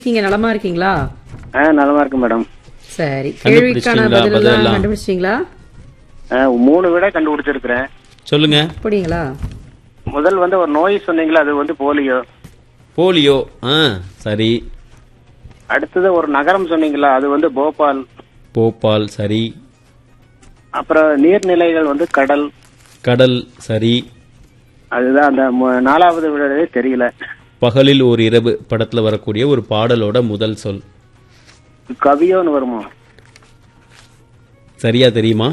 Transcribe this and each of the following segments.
நீங்க நலமா இருக்கீங்களா ஆ நலமா இருக்கு மேடம் சரி கேள்விக்கான கண்டுபிடிச்சிட்டீங்களா? பதில் பதிலெல்லாம்? எல்லாம் கண்டுபிடிச்சிட்டீங்களா ஆ, மூணு விட கண்டுபிடிச்சிருக்கிறேன் சொல்லுங்க அப்படிங்களா முதல் வந்து ஒரு நோய் சொன்னீங்களா அது வந்து போலியோ போலியோ ஆ சரி அடுத்தது ஒரு நகரம் சொன்னீங்களா அது வந்து போபால் போபால் சரி அப்புறம் நீர்நிலைகள் வந்து கடல் கடல் சரி அதுதான் அந்த மு- நாலாவது விடவே தெரியல பகலில் ஒரு இரவு படத்துல வரக்கூடிய ஒரு பாடலோட முதல் சொல் கவியோன்னு வருமா சரியா தெரியுமா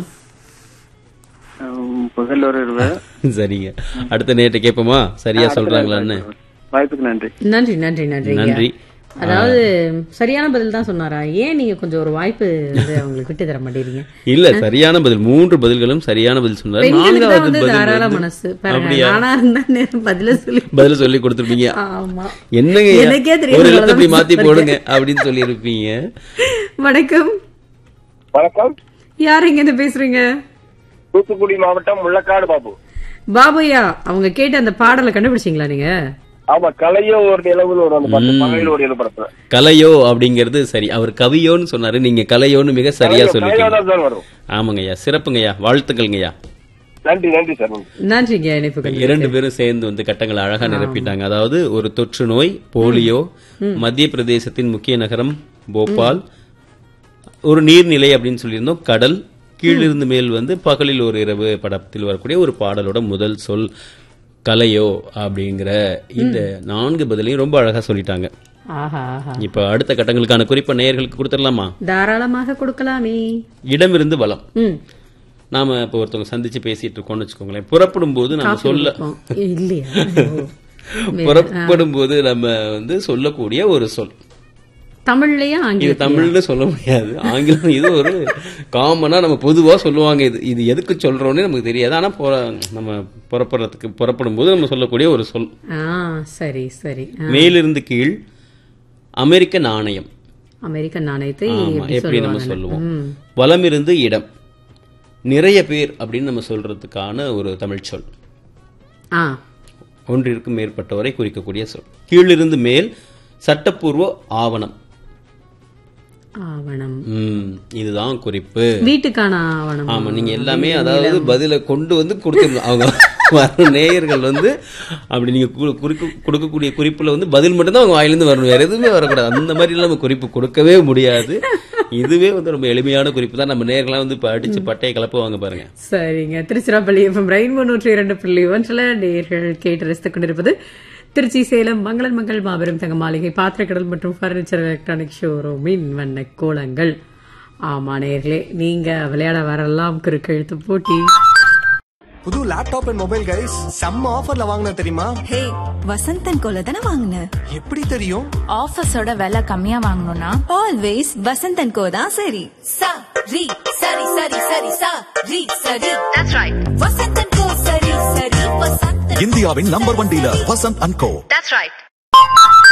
உம், பகல் ஒரு இரவு சரிங்க அடுத்த நேற்று கேட்போமா சரியா சொல்றாங்களான்னு வாய்ப்புக்கு நன்றி நன்றி நன்றி நன்றி நன்றி அதாவது சரியான பதில் தான் சொன்னாரா ஏன் நீங்க கொஞ்சம் ஒரு வாய்ப்பு வந்து அவங்களுக்கு விட்டு தர மாட்டேறீங்க இல்ல சரியான பதில் மூன்று பதில்களும் சரியான பதில் சொன்னார் பெண்களுக்கு தான் நான்காவது வந்து பதில் தாராள வந்து- மனசு பாருங்க அப்படியா நானா இருந்தா நேரம் பதில சொல்லி பதில சொல்லி கொடுத்துருப்பீங்க ஆமா என்னங்க எனக்கே தெரியும் ஒரு எழுத்து இப்படி அவ்வளவுதான் மாத்தி போடுங்க அப்படின்னு சொல்லி இருப்பீங்க வணக்கம் வணக்கம் யார் இங்க இருந்து பேசுறீங்க தூத்துக்குடி மாவட்டம் முள்ளக்காடு பாபு பாபுயா அவங்க கேட்ட அந்த பாடலை கண்டுபிடிச்சீங்களா நீங்க ஆமா கலையோ ஒரு நிலவுன்னு ஒரு அந்த படத்துல பகையில் ஒரு நிலவு படத்துல கலையோ அப்படிங்கிறது சரி அவர் கவியோன்னு சொன்னாரு நீங்க கலையோன்னு மிக சரியா கலையோ சொல்லிட்டீங்க தான் சார் வரும் ஆமாங்கய்யா சிறப்புங்கய்யா வாழ்த்துக்கள்ங்கய்யா நன்றி நன்றி சார் நன்றி. நன்றிங்க இணைப்புகள் இரண்டு பேரும் சேர்ந்து வந்து கட்டங்களை அழகா நிரப்பிட்டாங்க அதாவது ஒரு தொற்று நோய் போலியோ மத்திய பிரதேசத்தின் முக்கிய நகரம் போபால் ஒரு நீர்நிலை அப்படின்னு சொல்லியிருந்தோம் கடல் கீழிருந்து மேல் வந்து பகலில் ஒரு இரவு படத்தில் வரக்கூடிய ஒரு பாடலோட முதல் சொல் கலையோ அப்படிங்கிற இந்த நான்கு பதிலையும் ரொம்ப அழகா சொல்லிட்டாங்க ஆஹா ஆஹா இப்ப அடுத்த கட்டங்களுக்கான குறிப்பை நேயர்களுக்கு கொடுத்துடலாமா தாராளமாக கொடுக்கலாமே இடமிருந்து வளம் ம் நாம இப்போ ஒருத்தவங்க சந்திச்சு பேசிட்டு இருக்கோம்னு வச்சுக்கோங்களேன் புறப்படும் போது நம்ம சொல்ல இருக்கும். இல்லையா ஓ. புறப்படும் போது நம்ம வந்து சொல்லக்கூடிய ஒரு சொல் தமிழ்லயா இது ஆங்கிலம் தமிழ்னு சொல்ல முடியாது ஆங்கிலம் இது ஒரு காமனா நம்ம பொதுவா சொல்லுவாங்க இது இது எதுக்கு சொல்றோம்னு நமக்கு தெரியாது ஆனா புற- நம்ம புறப்படுறதுக்கு புறப்படும் போது நம்ம சொல்லக்கூடிய ஒரு சொல் ஆ சரி சரி ஆ. மேலிருந்து கீழ் அமெரிக்க நாணயம் அமெரிக்க நாணயத்தை ஆமா, எப்படி எப்படி நம்ம சொல்லுவாங்க சொல்லுவோம் ம். வலமிருந்து இடம் நிறைய பேர் அப்படின்னு நம்ம சொல்றதுக்கான ஒரு தமிழ் சொல் ஆ ஒன்றிற்கும் மேற்பட்டவரை குறிக்கக்கூடிய சொல் கீழிருந்து மேல் சட்டப்பூர்வ ஆவணம் ஆவணம் ம், இதுதான் குறிப்பு வீட்டுக்கான ஆவணம் ஆமா நீங்க எல்லாமே அதாவது பதில கொண்டு வந்து கொடுத்துடணும் அவங்க வர நேயர்கள் வந்து அப்படி நீங்க கு- குறிக்கு- கொடுக்கக்கூடிய குறிப்புல வந்து பதில் மட்டும்தான் அவங்க வாயிலிருந்து வரணும் வேற எதுவுமே வரக்கூடாது அந்த மாதிரி எல்லாம் நம்ம குறிப்பு கொடுக்கவே முடியாது இதுவே வந்து ரொம்ப எளிமையான குறிப்பு தான் நம்ம நேயர்களாம் வந்து இப்ப அடிச்சு பட்டையை கிளப்புவாங்க பாருங்க சரிங்க திருச்சிராப்பள்ளி எஃப்எம் ரெயின்போ நூற்றி இரண்டு புள்ளி ஒன்றில் நேர்கள் கேட்டு ரசித்துக் கொண்டிருப்பது திருச்சி சேலம் மங்களன் மங்கள் மாபெரும் தங்க மாளிகை பாத்திரக்கடல் மற்றும் பர்னிச்சர் எலக்ட்ரானிக் ஷோரூமின் வண்ண கோலங்கள் ஆமா நேர்களே நீங்க விளையாட வரலாம் குறுக்கெழுத்து போட்டி புது லேப்டாப் அண்ட் மொபைல் கைஸ் செம்ம ஆஃபர்ல வாங்கின தெரியுமா ஹே வசந்தன் கோல தானே வாங்கின எப்படி தெரியும் ஆஃபீஸோட விலை கம்மியா வாங்கணும்னா ஆல்வேஸ் வசந்தன் கோ தான் சரி sa ri sari sari sari sa ri sari that's right vasantan ko sari sari vasantan இந்தியாவின் number one dealer Vasanth and co that's right